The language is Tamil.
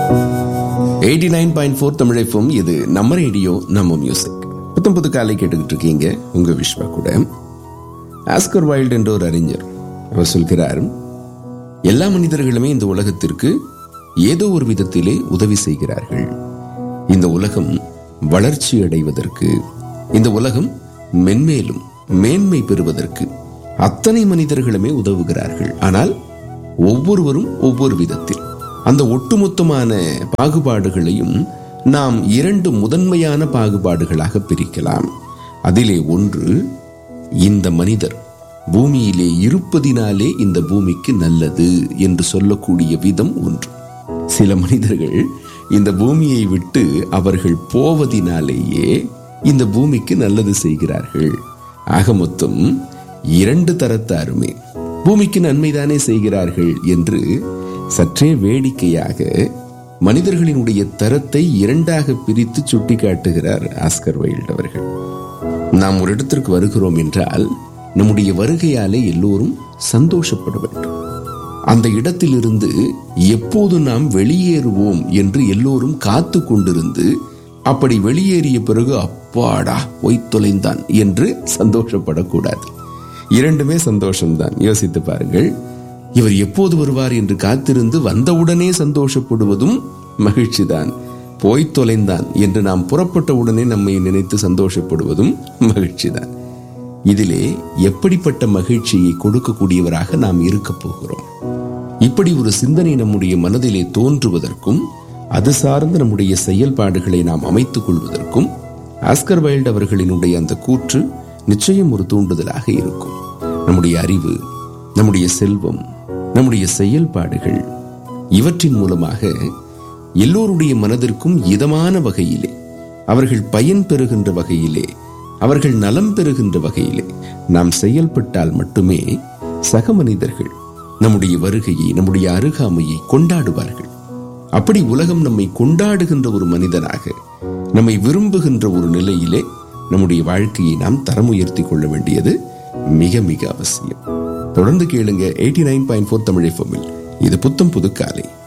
எயிட்டி நைன் பாயிண்ட் ஃபோர் தமிழைப்பும் இது நம்ம ரேடியோ நம்ம மியூசிக் புத்தம் புது காலை கேட்டுக்கிட்டு இருக்கீங்க உங்க விஸ்வா கூட ஆஸ்கர் வைல்ட் என்ற ஒரு அறிஞர் அவர் சொல்கிறார் எல்லா மனிதர்களுமே இந்த உலகத்திற்கு ஏதோ ஒரு விதத்திலே உதவி செய்கிறார்கள் இந்த உலகம் வளர்ச்சி அடைவதற்கு இந்த உலகம் மென்மேலும் மேன்மை பெறுவதற்கு அத்தனை மனிதர்களுமே உதவுகிறார்கள் ஆனால் ஒவ்வொருவரும் ஒவ்வொரு விதத்தில் அந்த ஒட்டுமொத்தமான பாகுபாடுகளையும் நாம் இரண்டு முதன்மையான பாகுபாடுகளாக பிரிக்கலாம் அதிலே ஒன்று இந்த மனிதர் பூமியிலே இருப்பதினாலே இந்த பூமிக்கு நல்லது என்று சொல்லக்கூடிய விதம் ஒன்று சில மனிதர்கள் இந்த பூமியை விட்டு அவர்கள் போவதினாலேயே இந்த பூமிக்கு நல்லது செய்கிறார்கள் ஆக மொத்தம் இரண்டு தரத்தாருமே பூமிக்கு நன்மைதானே செய்கிறார்கள் என்று சற்றே வேடிக்கையாக மனிதர்களினுடைய தரத்தை இரண்டாக பிரித்து சுட்டிக்காட்டுகிறார் ஆஸ்கர் வைல்ட் அவர்கள் நாம் ஒரு இடத்திற்கு வருகிறோம் என்றால் நம்முடைய வருகையாலே எல்லோரும் சந்தோஷப்பட வேண்டும் அந்த இடத்திலிருந்து எப்போது நாம் வெளியேறுவோம் என்று எல்லோரும் காத்து கொண்டிருந்து அப்படி வெளியேறிய பிறகு அப்பாடா பொய் தொலைந்தான் என்று சந்தோஷப்படக்கூடாது இரண்டுமே சந்தோஷம்தான் யோசித்து பாருங்கள் இவர் எப்போது வருவார் என்று காத்திருந்து வந்தவுடனே சந்தோஷப்படுவதும் மகிழ்ச்சிதான் போய் தொலைந்தான் என்று நாம் புறப்பட்ட உடனே நம்மை நினைத்து சந்தோஷப்படுவதும் மகிழ்ச்சிதான் இதிலே எப்படிப்பட்ட மகிழ்ச்சியை கொடுக்கக்கூடியவராக நாம் இருக்க போகிறோம் இப்படி ஒரு சிந்தனை நம்முடைய மனதிலே தோன்றுவதற்கும் அது சார்ந்த நம்முடைய செயல்பாடுகளை நாம் அமைத்துக் கொள்வதற்கும் ஆஸ்கர் வைல்ட் அவர்களினுடைய அந்த கூற்று நிச்சயம் ஒரு தூண்டுதலாக இருக்கும் நம்முடைய அறிவு நம்முடைய செல்வம் நம்முடைய செயல்பாடுகள் இவற்றின் மூலமாக எல்லோருடைய மனதிற்கும் இதமான வகையிலே அவர்கள் பயன் பெறுகின்ற வகையிலே அவர்கள் நலம் பெறுகின்ற வகையிலே நாம் செயல்பட்டால் மட்டுமே சக மனிதர்கள் நம்முடைய வருகையை நம்முடைய அருகாமையை கொண்டாடுவார்கள் அப்படி உலகம் நம்மை கொண்டாடுகின்ற ஒரு மனிதனாக நம்மை விரும்புகின்ற ஒரு நிலையிலே நம்முடைய வாழ்க்கையை நாம் தரம் உயர்த்தி கொள்ள வேண்டியது மிக மிக அவசியம் தொடர்ந்து கேளுங்க eighty nine point four Tamil இது புத்தம் புது காலை